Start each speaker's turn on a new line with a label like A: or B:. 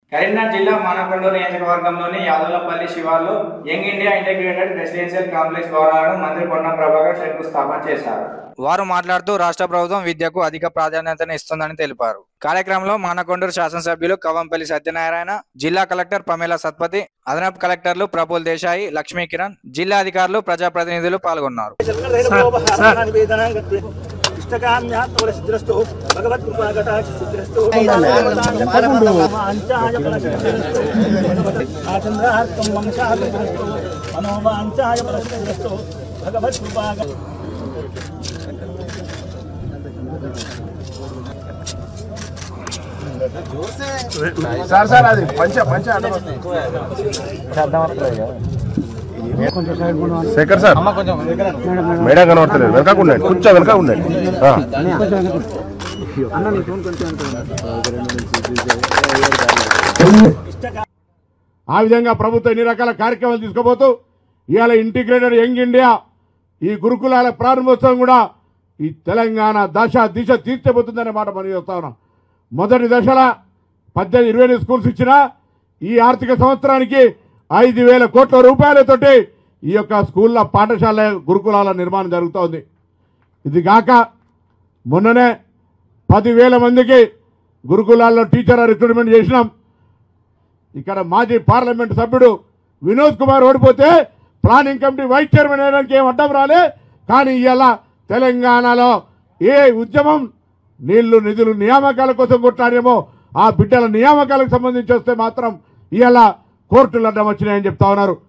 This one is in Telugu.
A: కరీంనగర్ జిల్లా మానకొండూరు నియోజకవర్గంలోని యాదవులపల్లి శివార్లో young India integrated residential complex భవనాలను మంత్రి పొన్నం ప్రభాకర్ శంకుస్థాపన చేశారు వారు మాట్లాడుతూ రాష్ట్ర ప్రభుత్వం విద్యకు అధిక ప్రాధాన్యతను ఇస్తుందని తెలిపారు కార్యక్రమంలో మానకొండూరు శాసనసభ్యులు కవంపల్లి సత్యనారాయణ జిల్లా కలెక్టర్ పమేల సత్పతి అదనపు కలెక్టర్లు ప్రఫుల్ దేశాయి లక్ష్మీ కిరణ్ జిల్లా అధికారులు ప్రజాప్రతినిధులు పాల్గొన్నారు
B: ఇష్టకామ్యాత్మరసిద్రస్తు భగవత్కృపాకటాక్షిద్రస్తు ఆచంద్రార్థం వంశాగ్రస్తు మనోవాంఛాయ ప్రసిద్రస్తు భగవత్కృపాక
C: సార్ సార్ అది పంచ పంచ శేఖర్ సార్ మేడం కనబడతలేదు వెనక ఉండండి కొంచెం వెనక ఉండండి ఆ.
D: ఆ విధంగా ప్రభుత్వం ఎన్ని రకాల కార్యక్రమాలు తీసుకోబోతూ ఇవాళ ఇంటిగ్రేటెడ్ యంగ్ ఇండియా ఈ గురుకులాల ప్రారంభోత్సవం కూడా ఈ తెలంగాణ దశ దిశ తీర్చబోతుందనే మాట మనం చెప్తా ఉన్నాం మొదటి దశల పద్దెనిమిది ఇరవై ఎనిమిది స్కూల్స్ ఇచ్చిన ఈ ఆర్థిక సంవత్సరానికి ఐదు వేల కోట్ల రూపాయలతోటి ఈ యొక్క స్కూళ్ళ పాఠశాల గురుకులాల నిర్మాణం జరుగుతోంది ఇది కాక మొన్ననే పదివేల మందికి గురుకులాల్లో టీచర్ రిక్రూట్మెంట్ చేసినాం ఇక్కడ మాజీ పార్లమెంట్ సభ్యుడు వినోద్ కుమార్ ఓడిపోతే ప్లానింగ్ కమిటీ వైస్ చైర్మన్ అయ్యడానికి ఏం అడ్డం రాలే కానీ ఇవాళ తెలంగాణలో ఏ ఉద్యమం నీళ్లు నిధులు నియామకాల కోసం కొట్టారేమో ఆ బిడ్డల నియామకాలకు సంబంధించి వస్తే మాత్రం ఇవాళ కోర్టులు అడ్డం వచ్చినాయని చెప్తా ఉన్నారు